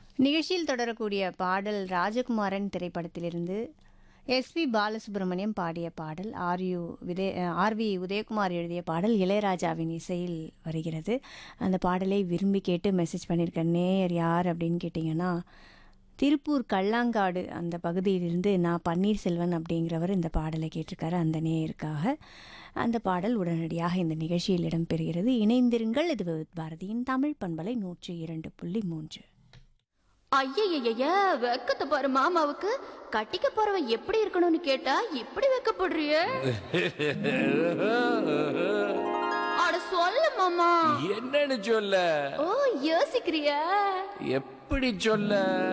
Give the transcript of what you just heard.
நிகழ்ச்சியில் தொடரக்கூடிய பாடல் ராஜகுமாரன் திரைப்படத்திலிருந்து எஸ்பி பாலசுப்ரமணியம் பாடிய பாடல் ஆர்யு விதே ஆர்வி உதயகுமார் எழுதிய பாடல் இளையராஜாவின் இசையில் வருகிறது அந்த பாடலை விரும்பி கேட்டு மெசேஜ் பண்ணியிருக்க நேயர் யார் அப்படின்னு கேட்டிங்கன்னா திருப்பூர் கல்லாங்காடு அந்த பகுதியிலிருந்து நான் பன்னீர்செல்வன் அப்படிங்கிறவர் இந்த பாடலை கேட்டிருக்காரு அந்த நேயருக்காக அந்த பாடல் உடனடியாக இந்த நிகழ்ச்சியில் இடம்பெறுகிறது இணைந்திருங்கள் இது பாரதியின் தமிழ் பண்பலை நூற்றி இரண்டு புள்ளி மூன்று ஐயய்யய்ய வெக்கத்தை பாரு மாமாவுக்கு கட்டிக்க போறவன் எப்படி இருக்கணும்னு கேட்டா இப்படி வெக்கப்படுறிய அட சொல்லு மாமா என்னன்னு சொல்ல ஓ யோசிக்கிறியா எப்படி சொல்ல